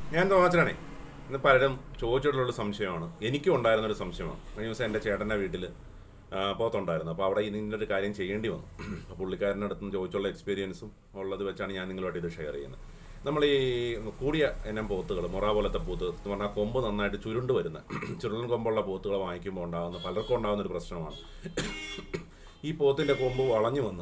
ഞാൻ തോമാച്ചനാണേ ഇന്ന് പലരും ചോദിച്ചിട്ടുള്ള സംശയമാണ് എനിക്കും ഉണ്ടായിരുന്ന ഒരു സംശയമാണ് കഴിഞ്ഞ ദിവസം എൻ്റെ ചേട്ടൻ്റെ വീട്ടിൽ പോത്തുണ്ടായിരുന്നു അപ്പോൾ അവിടെ ഇതിൻ്റെ ഒരു കാര്യം ചെയ്യേണ്ടി വന്നു അപ്പോൾ പുള്ളിക്കാരൻ്റെ അടുത്ത് നിന്ന് ചോദിച്ചുള്ള എക്സ്പീരിയൻസും ഉള്ളത് വെച്ചാണ് ഞാൻ നിങ്ങളുമായിട്ട് ഇത് ഷെയർ ചെയ്യുന്നത് നമ്മൾ ഈ കൂടിയ ഇനം പോത്തുകൾ മുറ പോലത്തെ പോത്ത് എന്ന് പറഞ്ഞാൽ കൊമ്പ് നന്നായിട്ട് ചുരുണ്ട് വരുന്ന ചുരുളൻ കൊമ്പുള്ള പോത്തുകൾ വാങ്ങിക്കുമ്പോൾ ഉണ്ടാകുന്ന പലർക്കും ഉണ്ടാകുന്ന ഒരു പ്രശ്നമാണ് ഈ പോത്തിൻ്റെ കൊമ്പ് വളഞ്ഞു വന്ന്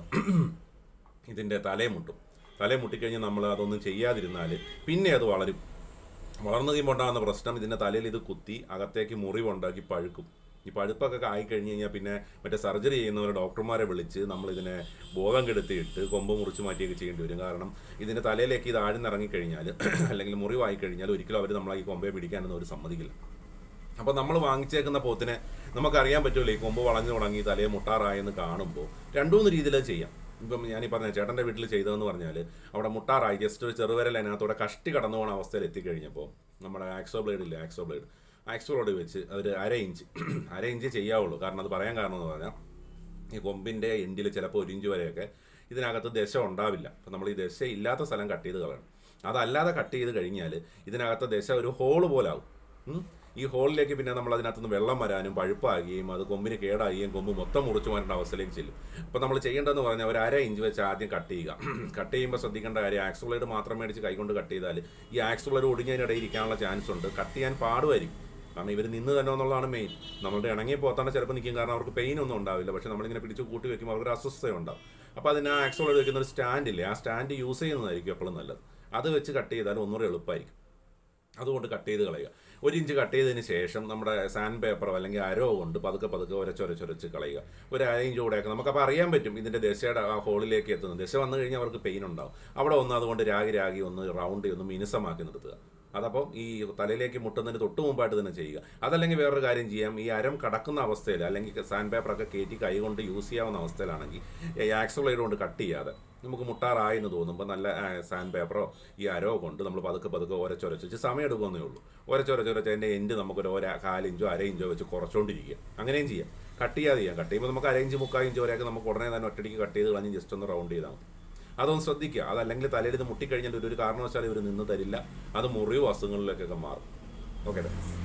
ഇതിൻ്റെ തലയെ മുട്ടും തലയെ മുട്ടിക്കഴിഞ്ഞ് നമ്മൾ അതൊന്നും ചെയ്യാതിരുന്നാൽ പിന്നെ അത് വളരും വളർന്നു കഴിയുമ്പോൾ ഉണ്ടാകുന്ന പ്രശ്നം ഇതിൻ്റെ തലയിൽ ഇത് കുത്തി അകത്തേക്ക് മുറിവുണ്ടാക്കി പഴുക്കും ഈ പഴുപ്പൊക്കെ ആയിക്കഴിഞ്ഞ് കഴിഞ്ഞാൽ പിന്നെ മറ്റേ സർജറി ചെയ്യുന്നവർ ഡോക്ടർമാരെ വിളിച്ച് നമ്മൾ ഇതിനെ ബോധം കെടുത്തിയിട്ട് കൊമ്പ് മുറിച്ച് മാറ്റിയൊക്കെ ചെയ്യേണ്ടി വരും കാരണം ഇതിൻ്റെ തലയിലേക്ക് ഇത് ആഴ്ന്നിറങ്ങിക്കഴിഞ്ഞാൽ അല്ലെങ്കിൽ മുറിവായി കഴിഞ്ഞാൽ ഒരിക്കലും അവർ നമ്മളെ ഈ കൊമ്പയെ പിടിക്കാനൊന്നും അവർ സമ്മതിക്കില്ല അപ്പോൾ നമ്മൾ വാങ്ങിച്ചേക്കുന്ന പോത്തിനെ നമുക്കറിയാൻ പറ്റുമല്ലോ ഈ കൊമ്പ് വളഞ്ഞു തുടങ്ങി തലയെ മുട്ടാറായെന്ന് കാണുമ്പോൾ രണ്ടു മൂന്ന് രീതിയിൽ അത് ചെയ്യാം ഇപ്പം ഞാൻ ഈ പറഞ്ഞ ചേട്ടൻ്റെ വീട്ടിൽ ചെയ്തതെന്ന് പറഞ്ഞാൽ അവിടെ മുട്ടാറായി ജസ്റ്റ് ഒരു ചെറുവിരൽ അതിനകത്തൂടെ കഷ്ടി കടന്നു പോകുന്ന അവസ്ഥയിൽ എത്തിക്കഴിഞ്ഞപ്പോൾ നമ്മുടെ ആക്സോ ബ്ലേഡ് ഇല്ലേ ആക്സോ ബ്ലേഡ് ആക്സോ ബ്ലേഡ് വെച്ച് അതൊരു അര ഇഞ്ച് അര ഇഞ്ച് ചെയ്യാവുള്ളൂ കാരണം അത് പറയാൻ കാരണം എന്ന് പറഞ്ഞാൽ ഈ കൊമ്പിൻ്റെ എൻഡിൽ ചിലപ്പോൾ ഒരു ഇഞ്ച് വരെയൊക്കെ ഇതിനകത്ത് ദശ ഉണ്ടാവില്ല അപ്പം നമ്മൾ ഈ ദശ ഇല്ലാത്ത സ്ഥലം കട്ട് ചെയ്ത് കളയണം അതല്ലാതെ കട്ട് ചെയ്ത് കഴിഞ്ഞാൽ ഇതിനകത്ത് ദശ ഒരു ഹോള് പോലാവും ഉം. ഈ ഹോളിലേക്ക് പിന്നെ നമ്മൾ അതിനകത്തുനിന്ന് വെള്ളം വരാനും പഴുപ്പാകുകയും അത് കൊമ്പിന് കേടാകുകയും കൊമ്പ് മൊത്തം മുറിച്ചു മാറ്റേണ്ട അവസ്ഥയിലേക്ക് ചെല്ലും അപ്പോൾ നമ്മൾ ചെയ്യേണ്ടതെന്ന് പറഞ്ഞാൽ ഒരു അര ഇഞ്ച് വെച്ച് ആദ്യം കട്ട് ചെയ്യുക കട്ട് ചെയ്യുമ്പോൾ ശ്രദ്ധിക്കേണ്ട കാര്യം ആക്സുളേഡ് മാത്രം മേടിച്ച് കൈകൊണ്ട് കട്ട് ചെയ്താൽ ഈ ആക്സുളേഡ് ഒടിഞ്ഞതിനിടയിൽ ഇരിക്കാനുള്ള ചാൻസ് ഉണ്ട് കട്ട് ചെയ്യാൻ പാടുമായിരിക്കും കാരണം ഇവർ നിന്ന് തന്നെ എന്നുള്ളതാണ് മെയിൻ നമ്മളുടെ ഇണങ്ങിയ പോത്താണ് ചിലപ്പോൾ നിൽക്കും കാരണം അവർക്ക് പെയിൻ ഒന്നും ഉണ്ടാവില്ല പക്ഷേ നമ്മളിങ്ങനെ പിടിച്ച് കൂട്ടി വെക്കുമ്പോൾ അവർക്ക് അസ്വസ്ഥത ഉണ്ടാവും അപ്പോൾ അതിന് ആ ആക്സോളേഡ് വെക്കുന്ന ഒരു സ്റ്റാൻഡ് ഇല്ലേ ആ സ്റ്റാൻഡ് യൂസ് ചെയ്യുന്നതായിരിക്കും എപ്പോഴും നല്ലത് അത് വെച്ച് കട്ട് ചെയ്താൽ ഒന്നുകൂടെ എളുപ്പമായിരിക്കും അതുകൊണ്ട് കട്ട് ചെയ്ത് കളയുക ഒരു ഇഞ്ച് കട്ട് ചെയ്തതിന് ശേഷം നമ്മുടെ സാൻഡ് പേപ്പറോ അല്ലെങ്കിൽ അരോ കൊണ്ട് പതുക്കെ പതുക്കെ ഉരച്ചൊരച്ചൊരച്ച് കളയുക ഒരു അര ഇഞ്ച് കൂടെയൊക്കെ നമുക്കപ്പോൾ അറിയാൻ പറ്റും ഇതിൻ്റെ ദശയുടെ ആ ഹോളിലേക്ക് എത്തുന്നത് ദശ വന്നു കഴിഞ്ഞാൽ അവർക്ക് പെയിൻ ഉണ്ടാവും അവിടെ ഒന്ന് അതുകൊണ്ട് രാഗി രാഗി ഒന്ന് റൗണ്ട് ഒന്ന് മിനുസമാക്കി നിർത്തുക അതപ്പോൾ ഈ തലയിലേക്ക് മുട്ടുന്നതിന് തൊട്ട് മുമ്പായിട്ട് തന്നെ ചെയ്യുക അതല്ലെങ്കിൽ വേറൊരു കാര്യം ചെയ്യാം ഈ അരം കടക്കുന്ന അവസ്ഥയിൽ അല്ലെങ്കിൽ സാൻഡ് പേപ്പറൊക്കെ കയറ്റി കൈ കൊണ്ട് യൂസ് ചെയ്യാവുന്ന അവസ്ഥയിലാണെങ്കിൽ ഈ ആക്സോളൈഡ് കൊണ്ട് കട്ട് ചെയ്യാതെ നമുക്ക് മുട്ടാറായി എന്ന് തോന്നുമ്പോൾ നല്ല സാൻഡ് പേപ്പറോ ഈ അരോ കൊണ്ട് നമ്മൾ പതുക്കെ പതുക്കെ ഒരച്ചൊരച്ച് സമയം എടുക്കുമെന്നേ ഉള്ളൂ ഒരച്ചൊരച്ചൊരച്ച് അതിൻ്റെ എൻഡ് നമുക്കൊരു ഒരു കാലിഞ്ചോ അര ഇഞ്ചോ വെച്ച് കുറച്ചുകൊണ്ടിരിക്കുക അങ്ങനെയും ചെയ്യാം കട്ട് ചെയ്യാതെ ചെയ്യാം കട്ട് ചെയ്യുമ്പോൾ നമുക്ക് അര ഇഞ്ച് മുക്കാൽ ഇഞ്ച് വരെയൊക്കെ നമുക്ക് ഉടനെ തന്നെ ഒറ്റടിക്ക് കട്ട് ചെയ്ത് കളഞ്ഞ് ജസ്റ്റ് ഒന്ന് റൗണ്ട് ചെയ്താൽ മതി അതൊന്ന് ശ്രദ്ധിക്കുക അതല്ലെങ്കിൽ തലയിൽ ഇത് മുട്ടിക്കഴിഞ്ഞാൽ ഒരു കാരണവശാലും ഇവർ നിന്ന് തരില്ല അത് മുറിവ് അസുഖങ്ങളിലേക്കൊക്കെ മാറും ഓക്കെ